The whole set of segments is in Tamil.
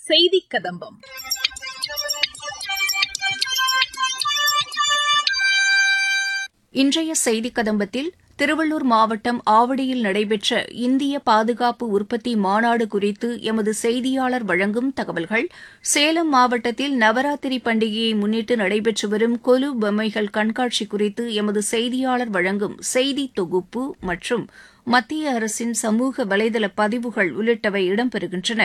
செய்தி கதம்பம் இன்றைய செய்தி கதம்பத்தில் திருவள்ளூர் மாவட்டம் ஆவடியில் நடைபெற்ற இந்திய பாதுகாப்பு உற்பத்தி மாநாடு குறித்து எமது செய்தியாளர் வழங்கும் தகவல்கள் சேலம் மாவட்டத்தில் நவராத்திரி பண்டிகையை முன்னிட்டு நடைபெற்று வரும் கொலு பொம்மைகள் கண்காட்சி குறித்து எமது செய்தியாளர் வழங்கும் செய்தி தொகுப்பு மற்றும் மத்திய அரசின் சமூக வலைதள பதிவுகள் உள்ளிட்டவை இடம்பெறுகின்றன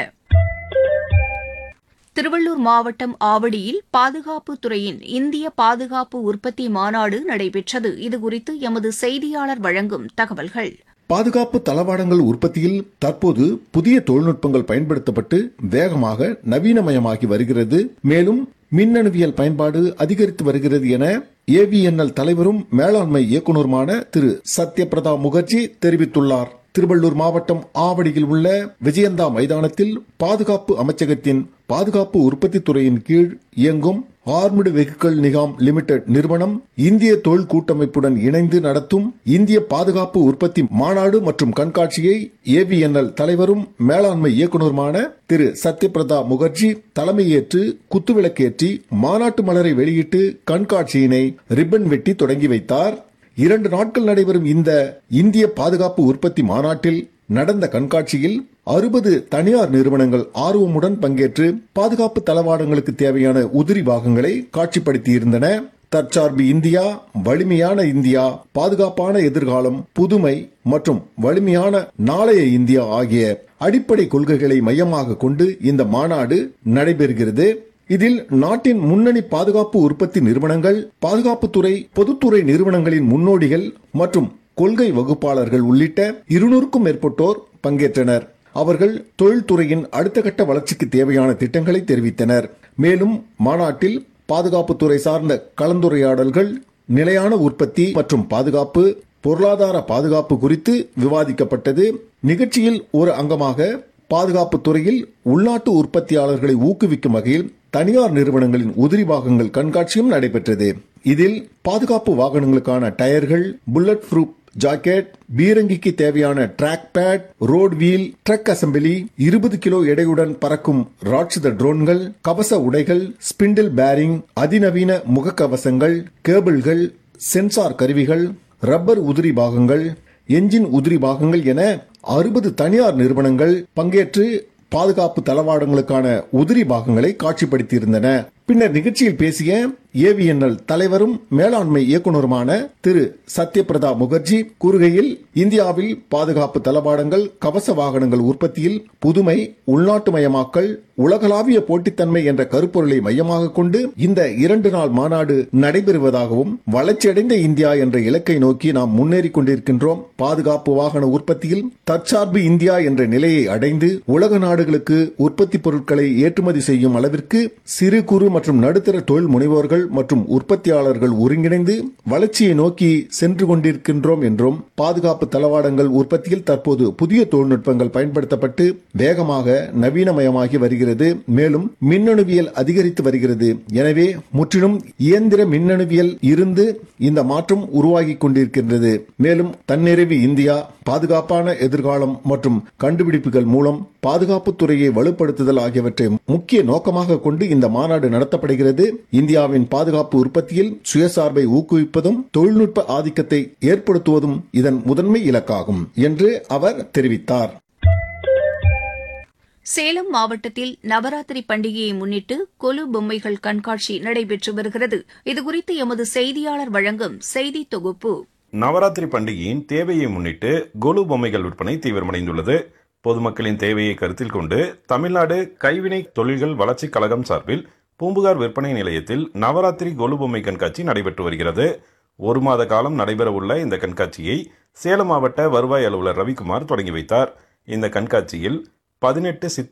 திருவள்ளூர் மாவட்டம் ஆவடியில் பாதுகாப்புத் துறையின் இந்திய பாதுகாப்பு உற்பத்தி மாநாடு நடைபெற்றது இதுகுறித்து எமது செய்தியாளர் வழங்கும் தகவல்கள் பாதுகாப்பு தளவாடங்கள் உற்பத்தியில் தற்போது புதிய தொழில்நுட்பங்கள் பயன்படுத்தப்பட்டு வேகமாக நவீனமயமாகி வருகிறது மேலும் மின்னணுவியல் பயன்பாடு அதிகரித்து வருகிறது என ஏவிஎன்எல் தலைவரும் மேலாண்மை இயக்குநருமான திரு சத்யபிரதா முகர்ஜி தெரிவித்துள்ளார் திருவள்ளூர் மாவட்டம் ஆவடியில் உள்ள விஜயந்தா மைதானத்தில் பாதுகாப்பு அமைச்சகத்தின் பாதுகாப்பு உற்பத்தி துறையின் கீழ் இயங்கும் ஆர்மடு வெஹிக்கிள் நிகாம் லிமிடெட் நிறுவனம் இந்திய தொழில் கூட்டமைப்புடன் இணைந்து நடத்தும் இந்திய பாதுகாப்பு உற்பத்தி மாநாடு மற்றும் கண்காட்சியை ஏவிஎன்எல் தலைவரும் மேலாண்மை இயக்குநருமான திரு சத்யபிரதா முகர்ஜி தலைமையேற்று குத்துவிளக்கேற்றி மாநாட்டு மலரை வெளியிட்டு கண்காட்சியினை ரிப்பன் வெட்டி தொடங்கி வைத்தார் இரண்டு நாட்கள் நடைபெறும் இந்த இந்திய பாதுகாப்பு உற்பத்தி மாநாட்டில் நடந்த கண்காட்சியில் அறுபது தனியார் நிறுவனங்கள் ஆர்வமுடன் பங்கேற்று பாதுகாப்பு தளவாடங்களுக்கு தேவையான உதிரி பாகங்களை காட்சிப்படுத்தியிருந்தன தற்சார்பு இந்தியா வலிமையான இந்தியா பாதுகாப்பான எதிர்காலம் புதுமை மற்றும் வலிமையான நாளைய இந்தியா ஆகிய அடிப்படை கொள்கைகளை மையமாக கொண்டு இந்த மாநாடு நடைபெறுகிறது இதில் நாட்டின் முன்னணி பாதுகாப்பு உற்பத்தி நிறுவனங்கள் பாதுகாப்புத்துறை பொதுத்துறை நிறுவனங்களின் முன்னோடிகள் மற்றும் கொள்கை வகுப்பாளர்கள் உள்ளிட்ட இருநூறுக்கும் மேற்பட்டோர் பங்கேற்றனர் அவர்கள் தொழில்துறையின் அடுத்த கட்ட வளர்ச்சிக்கு தேவையான திட்டங்களை தெரிவித்தனர் மேலும் மாநாட்டில் பாதுகாப்புத்துறை சார்ந்த கலந்துரையாடல்கள் நிலையான உற்பத்தி மற்றும் பாதுகாப்பு பொருளாதார பாதுகாப்பு குறித்து விவாதிக்கப்பட்டது நிகழ்ச்சியில் ஒரு அங்கமாக பாதுகாப்பு துறையில் உள்நாட்டு உற்பத்தியாளர்களை ஊக்குவிக்கும் வகையில் தனியார் நிறுவனங்களின் உதிரி பாகங்கள் கண்காட்சியும் நடைபெற்றது இதில் பாதுகாப்பு வாகனங்களுக்கான டயர்கள் புல்லட் ப்ரூப் ஜாக்கெட் பீரங்கிக்கு தேவையான track pad road wheel truck assembly இருபது கிலோ எடையுடன் பறக்கும் ராட்சத ட்ரோன்கள் கவச உடைகள் ஸ்பிண்டில் பேரிங் அதிநவீன முகக்கவசங்கள் கேபிள்கள் சென்சார் கருவிகள் ரப்பர் உதிரி பாகங்கள் என்ஜின் உதிரி பாகங்கள் என அறுபது தனியார் நிறுவனங்கள் பங்கேற்று பாதுகாப்பு தளவாடங்களுக்கான உதிரி பாகங்களை காட்சிப்படுத்தியிருந்தன பின்னர் நிகழ்ச்சியில் பேசிய ஏவிஎன்எல் தலைவரும் மேலாண்மை இயக்குநருமான திரு சத்யபிரதா முகர்ஜி கூறுகையில் இந்தியாவில் பாதுகாப்பு தளவாடங்கள் கவச வாகனங்கள் உற்பத்தியில் புதுமை உள்நாட்டுமயமாக்கல் உலகளாவிய போட்டித்தன்மை என்ற கருப்பொருளை மையமாக கொண்டு இந்த இரண்டு நாள் மாநாடு நடைபெறுவதாகவும் வளர்ச்சியடைந்த இந்தியா என்ற இலக்கை நோக்கி நாம் முன்னேறி கொண்டிருக்கின்றோம் பாதுகாப்பு வாகன உற்பத்தியில் தற்சார்பு இந்தியா என்ற நிலையை அடைந்து உலக நாடுகளுக்கு உற்பத்தி பொருட்களை ஏற்றுமதி செய்யும் அளவிற்கு சிறு குறு மற்றும் நடுத்தர தொழில் முனைவோர்கள் மற்றும் உற்பத்தியாளர்கள் ஒருங்கிணைந்து வளர்ச்சியை நோக்கி சென்று கொண்டிருக்கின்றோம் என்றும் பாதுகாப்பு தளவாடங்கள் உற்பத்தியில் தற்போது புதிய தொழில்நுட்பங்கள் பயன்படுத்தப்பட்டு வேகமாக நவீனமயமாகி வருகிறது மேலும் மின்னணுவியல் அதிகரித்து வருகிறது எனவே முற்றிலும் இயந்திர மின்னணுவியல் இருந்து இந்த மாற்றம் உருவாகி கொண்டிருக்கின்றது மேலும் தன்னிறைவு இந்தியா பாதுகாப்பான எதிர்காலம் மற்றும் கண்டுபிடிப்புகள் மூலம் பாதுகாப்பு துறையை வலுப்படுத்துதல் ஆகியவற்றை முக்கிய நோக்கமாக கொண்டு இந்த மாநாடு நடத்தப்படுகிறது இந்தியாவின் பாதுகாப்பு உற்பத்தியில் சுயசார்பை ஊக்குவிப்பதும் தொழில்நுட்ப ஆதிக்கத்தை ஏற்படுத்துவதும் இதன் முதன்மை இலக்காகும் என்று அவர் தெரிவித்தார் சேலம் மாவட்டத்தில் நவராத்திரி பண்டிகையை முன்னிட்டு கொலு பொம்மைகள் கண்காட்சி நடைபெற்று வருகிறது இதுகுறித்து எமது செய்தியாளர் வழங்கும் செய்தி தொகுப்பு நவராத்திரி பண்டிகையின் தேவையை முன்னிட்டு கொலு பொம்மைகள் விற்பனை தீவிரமடைந்துள்ளது பொதுமக்களின் தேவையை கருத்தில் கொண்டு தமிழ்நாடு கைவினை தொழில்கள் வளர்ச்சிக் கழகம் சார்பில் பூம்புகார் விற்பனை நிலையத்தில் நவராத்திரி கொலு பொம்மை கண்காட்சி நடைபெற்று வருகிறது ஒரு மாத காலம் நடைபெறவுள்ள இந்த கண்காட்சியை சேலம் மாவட்ட வருவாய் அலுவலர் ரவிக்குமார் தொடங்கி வைத்தார் இந்த கண்காட்சியில் பதினெட்டு சித்திர